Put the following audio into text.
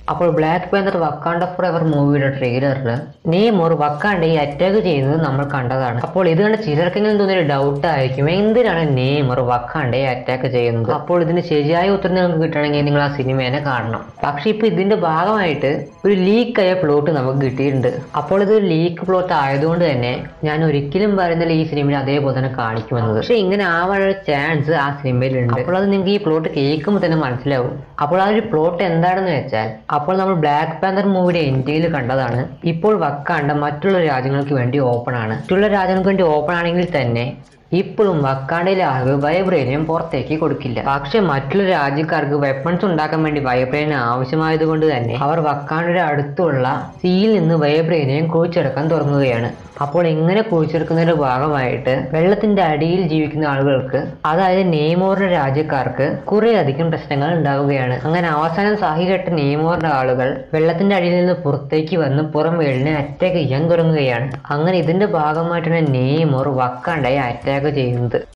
അപ്പോൾ black panther Wakanda forever മൂവിയുടെ ട്രെയിലറിൽ നെയ്മോർ വക്കാണ്ടയെ അറ്റാക്ക് ചെയ്യുന്നത് നമ്മൾ കണ്ടതാണ് അപ്പോൾ ഇത് കണ്ട ചിലർക്കെങ്കിലും തോന്നിയൊരു ഡൗട്ട് ആയിരിക്കും എന്തിനാണ് നെയ്മോർ വക്കാണ്ടയെ അറ്റാക്ക് ചെയ്യുന്നത് അപ്പോൾ ഇതിന് ശരിയായ ഉത്തരം നിങ്ങൾക്ക് കിട്ടണമെങ്കിൽ നിങ്ങൾ ആ സിനിമേനെ കാണണം പക്ഷെ ഇപ്പൊ ഇതിന്റെ ഭാഗമായിട്ട് ഒരു ലീക്കായ പ്ലോട്ട് നമുക്ക് കിട്ടിയിട്ടുണ്ട് അപ്പോൾ ഇത് ലീക്ക് പ്ലോട്ട് ആയതുകൊണ്ട് തന്നെ ഞാൻ ഒരിക്കലും പറയുന്നില്ല ഈ സിനിമയിൽ അതേപോലെ തന്നെ കാണിക്കുമെന്നത് പക്ഷെ ഇങ്ങനെ ആവാനുള്ള ചാൻസ് ആ സിനിമയിലുണ്ട് അപ്പോൾ അത് നിങ്ങൾക്ക് ഈ പ്ലോട്ട് കേൾക്കുമ്പോൾ തന്നെ മനസ്സിലാവും അപ്പോൾ ആ ഒരു പ്ലോട്ട് എന്താണെന്ന് വെച്ചാൽ അപ്പോൾ നമ്മൾ ബ്ലാക്ക് പാന്തർ മൂവിയുടെ എൻഡിൽ കണ്ടതാണ് ഇപ്പോൾ വക്കാണ്ട മറ്റുള്ള രാജ്യങ്ങൾക്ക് വേണ്ടി ഓപ്പൺ ആണ് മറ്റുള്ള രാജ്യങ്ങൾക്ക് വേണ്ടി ഓപ്പൺ ആണെങ്കിൽ തന്നെ ഇപ്പോഴും വക്കാണ്ടയിലെ ആളുകൾ വൈബ്രേനിയം പുറത്തേക്ക് കൊടുക്കില്ല പക്ഷെ മറ്റുള്ള രാജ്യക്കാർക്ക് വെപ്പൺസ് ഉണ്ടാക്കാൻ വേണ്ടി വൈബ്രേനിയം ആവശ്യമായതുകൊണ്ട് തന്നെ അവർ വക്കാണ്ടയുടെ അടുത്തുള്ള സീയിൽ നിന്ന് വൈബ്രേനിയം കുഴിച്ചെടുക്കാൻ തുടങ്ങുകയാണ് അപ്പോൾ ഇങ്ങനെ കുഴിച്ചെടുക്കുന്നതിന്റെ ഭാഗമായിട്ട് വെള്ളത്തിന്റെ അടിയിൽ ജീവിക്കുന്ന ആളുകൾക്ക് അതായത് നെയ്മോറിന്റെ രാജ്യക്കാർക്ക് കുറെ അധികം പ്രശ്നങ്ങൾ ഉണ്ടാവുകയാണ് അങ്ങനെ അവസാനം സഹികെട്ട നെയ്മോറിന്റെ ആളുകൾ വെള്ളത്തിന്റെ അടിയിൽ നിന്ന് പുറത്തേക്ക് വന്ന് പുറം വേളിനെ അറ്റാക്ക് ചെയ്യാൻ തുടങ്ങുകയാണ് അങ്ങനെ ഇതിന്റെ ഭാഗമായിട്ടാണ് നെയ്മോർ വക്കാണ്ടയെ അറ്റാക്ക് ചെയ്യുന്നത്